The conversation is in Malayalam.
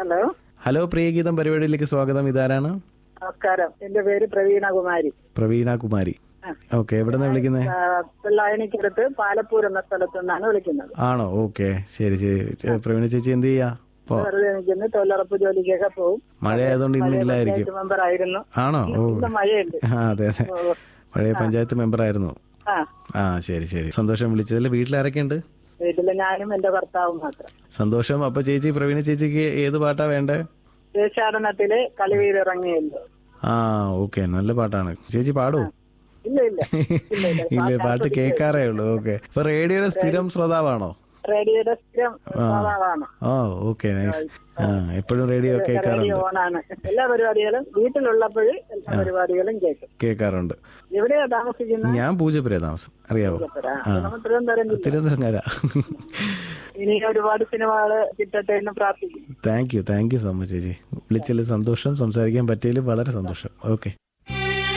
ഹലോ ഹലോ പ്രിയഗീതം പരിപാടിയിലേക്ക് സ്വാഗതം ഇതാരാണ് നമസ്കാരം എന്റെ പേര് പ്രവീണ കുമാരി പ്രവീണ കുമാരി ആ. ഓക്കെ എവിടെ നിന്ന് വിളിക്കുന്നത് ആ, വെള്ളായണിക്കടുത്ത് പാലപ്പൂർ എന്ന സ്ഥലത്തു നിന്നാണ് വിളിക്കുന്നത് ആണോ ഓക്കെ ശരി ശരി ചെ- പ്രവീണ ചേച്ചി എന്ത് ചെയ്യാ ഇപ്പോ വെറുതെ നിൽക്കുന്നു തൊഴിലുറപ്പ് ജോലിക്കൊക്കെ പോകും മഴ ആയതുകൊണ്ട് ഇന്നില്ലായിരിക്കും പഞ്ചായത്ത് മെമ്പർ ആയിരുന്നു ആണോ ഓ ഇന്ന് മഴയുണ്ട് ആ അതെ അതെ ഓ, പഴയ പഞ്ചായത്ത് മെമ്പർ ആയിരുന്നു ആ ആ ശരി ശരി സന്തോഷം വിളിച്ചതിൽ വീട്ടിൽ ആരൊക്കെ ഉണ്ട് വീട്ടില് ഞാനും എന്റെ ഭർത്താവും മാത്രം സന്തോഷം അപ്പൊ ചേച്ചി പ്രവീണ ചേച്ചിക്ക് ഏത് പാട്ടാ വേണ്ടേ ദേശാടനത്തില് കളിവീരിറങ്ങിയല്ലോ ആ ഓക്കെ നല്ല പാട്ടാണ് ചേച്ചി പാടൂ ഇല്ല ഇല്ല ഇല്ല ഇല്ല ഇല്ല പാട്ട് കേൾക്കാറേ ഉള്ളൂ ഓക്കെ അപ്പൊ റേഡിയോയുടെ സ്ഥിരം ശ്രോതാവാണോ റേഡിയോയുടെ സ്ഥിരം സ്വഭാവമാണ് ഓ ഓക്കെ നൈസ് ആ എപ്പോഴും റേഡിയോ കേൾക്കാറുണ്ട് റേഡിയോ ഓണാണ് എല്ലാ പരിപാടികളും വീട്ടിലുള്ളപ്പോൾ എല്ലാ പരിപാടികളും കേൾക്കും കേൾക്കാറുണ്ട് എവിടെയാ താമസിക്കുന്നത് ഞാൻ പൂജപ്പുര താമസം അറിയാവോ ആ, നമ്മൾ തിരുവനന്തപുരം ജില്ല. തിരുവനന്തപുരംകാര ഇനി ഒരുപാട് സിനിമകള് കിട്ടട്ടെ എന്ന് പ്രാർത്ഥിക്കുന്നു thank you thank you so much ചേച്ചി വിളിച്ചതിൽ സന്തോഷം സംസാരിക്കാൻ പറ്റിയതിൽ വളരെ സന്തോഷം ഓക്കെ